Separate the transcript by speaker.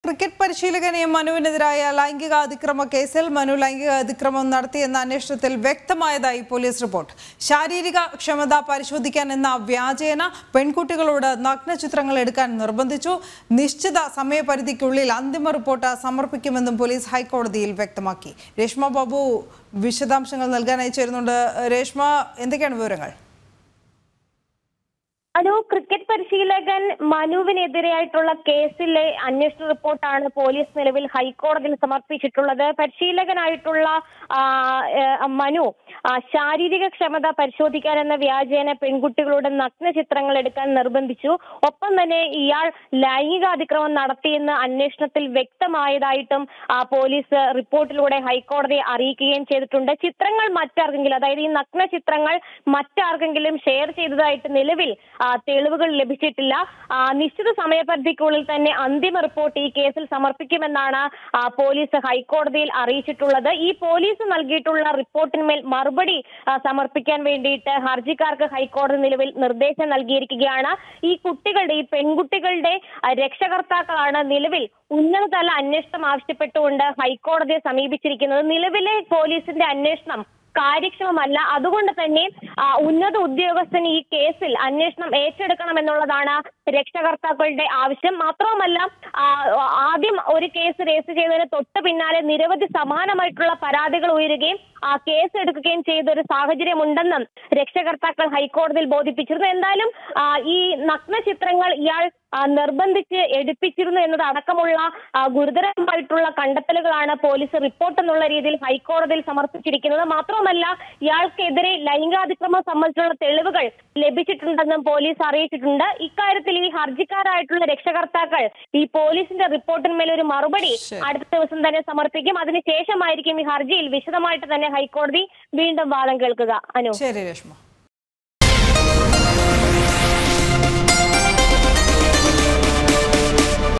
Speaker 1: Cricket പരിശീലകനെ മനുവിനെതിരായ ലൈംഗിക അതിക്രമ കേസിൽ മനു ലൈംഗിക അതിക്രമം നടത്തിയെന്ന അന്വേഷണത്തിൽ വ്യക്തമായതായി പോലീസ് റിപ്പോർട്ട് ശാരീരിക ക്ഷമത പരിശോധിക്കാൻ എന്ന വ്യാജേന പെൺകുട്ടികളോട് നഗ്നചിത്രങ്ങൾ എടുക്കാൻ നിർബന്ധിച്ചു നിശ്ചിത സമയപരിധിക്കുള്ളിൽ അന്തിമ റിപ്പോർട്ട് സമർപ്പിക്കുമെന്നും പോലീസ് ഹൈക്കോടതിയിൽ വ്യക്തമാക്കി രേഷ്മ ബാബു വിശദാംശങ്ങൾ നൽകാനായി ചേരുന്നുണ്ട് രേഷ്മ എന്തൊക്കെയാണ് വിവരങ്ങൾ
Speaker 2: അനു ക്രിക്കറ്റ് പരിശീലകൻ മനുവിനെതിരെയായിട്ടുള്ള കേസിലെ അന്വേഷണ റിപ്പോർട്ടാണ് പോലീസ് നിലവിൽ ഹൈക്കോടതിയിൽ സമർപ്പിച്ചിട്ടുള്ളത് പരിശീലകനായിട്ടുള്ള ആ, ഏ, മനു ആ, ശാരീരിക ക്ഷമത പരിശോധിക്കാൻ എന്ന വ്യാജേന പെൺകുട്ടികളുടെ നഗ്ന ചിത്രങ്ങൾ എടുക്കാൻ നിർബന്ധിച്ചു ഒപ്പം തന്നെ ഇയാൾ ലൈംഗികാതിക്രമം നടത്തിയെന്ന് അന്വേഷണത്തിൽ വ്യക്തമായതായിട്ടും ആ, പോലീസ് റിപ്പോർട്ടിലൂടെ ഹൈക്കോടതിയെ അറിയിക്കുകയും ചെയ്തിട്ടുണ്ട് ചിത്രങ്ങൾ മറ്റാർക്കെങ്കിലും അതായത് ഈ നഗ്ന ചിത്രങ്ങൾ മറ്റാർക്കെങ്കിലും ഷെയർ ചെയ്തതായിട്ട് നിലവിൽ ആ, തെളിവുകൾ ലഭിച്ചിട്ടില്ല ആ, നിശ്ചിത സമയപരിധിക്കുള്ളിൽ തന്നെ അന്തിമ റിപ്പോർട്ട് ഈ കേസിൽ സമർപ്പിക്കുമെന്നാണ് ആ, പോലീസ് ഹൈക്കോടതിയിൽ അറിയിച്ചിട്ടുള്ളത് ഈ പോലീസ് നൽകിയിട്ടുള്ള റിപ്പോർട്ടിന്മേൽ മറുപടി ആ, സമർപ്പിക്കാൻ വേണ്ടിയിട്ട് ഹർജിക്കാർക്ക് ഹൈക്കോടതി നിലവിൽ നിർദ്ദേശം നൽകിയിരിക്കുകയാണ് ഈ കുട്ടികളുടെ ഈ പെൺകുട്ടികളുടെ ആ, രക്ഷകർത്താക്കളാണ് നിലവിൽ ഉന്നതതല അന്വേഷണം ആവശ്യപ്പെട്ടുകൊണ്ട് ഹൈക്കോടതിയെ സമീപിച്ചിരിക്കുന്നത് നിലവിലെ പോലീസിന്റെ അന്വേഷണം കാര്യക്ഷമമല്ല അതുകൊണ്ട് തന്നെ ആ, ഉന്നത ഉദ്യോഗസ്ഥൻ ഈ കേസിൽ അന്വേഷണം ഏറ്റെടുക്കണം എന്നുള്ളതാണ് രക്ഷകർത്താക്കളുടെ ആവശ്യം മാത്രവുമല്ല ആ, ആദ്യം ഒരു കേസ് രജിസ്റ്റർ ചെയ്തതിന് തൊട്ട് പിന്നാലെ നിരവധി സമാനമായിട്ടുള്ള പരാതികൾ ഉയരുകയും ആ കേസ് എടുക്കുകയും ചെയ്ത ഒരു സാഹചര്യം ഉണ്ടെന്നും രക്ഷകർത്താക്കൾ ഹൈക്കോടതിയിൽ ബോധിപ്പിച്ചിരുന്നു എന്തായാലും ആ, ഈ നഗ്ന ചിത്രങ്ങൾ ഇയാൾ ആ, നിർബന്ധിച്ച് എടുപ്പിച്ചിരുന്നു എന്നത് അടക്കമുള്ള ആ, ഗുരുതരമായിട്ടുള്ള കണ്ടെത്തലുകളാണ് പോലീസ് റിപ്പോർട്ട് എന്നുള്ള രീതിയിൽ ഹൈക്കോടതിയിൽ സമർപ്പിച്ചിരിക്കുന്നത് മാത്രമല്ല ഇയാൾക്കെതിരെ ലൈംഗികാതിക്രമം സംബന്ധിച്ചുള്ള തെളിവുകൾ ലഭിച്ചിട്ടുണ്ടെന്നും പോലീസ് അറിയിച്ചിട്ടുണ്ട് ഇക്കാര്യത്തിൽ ഈ ഹർജിക്കാരായിട്ടുള്ള രക്ഷകർത്താക്കൾ ഈ പോലീസിന്റെ റിപ്പോർട്ടിന്മേൽ ഒരു മറുപടി
Speaker 1: ശരി.
Speaker 2: അടുത്ത ദിവസം തന്നെ സമർപ്പിക്കും അതിനുശേഷമായിരിക്കും ഈ ഹർജിയിൽ വിശദമായിട്ട് തന്നെ ഹൈക്കോടതി വീണ്ടും വാദം കേൾക്കുക അനു
Speaker 1: ശരി രേഷ്മ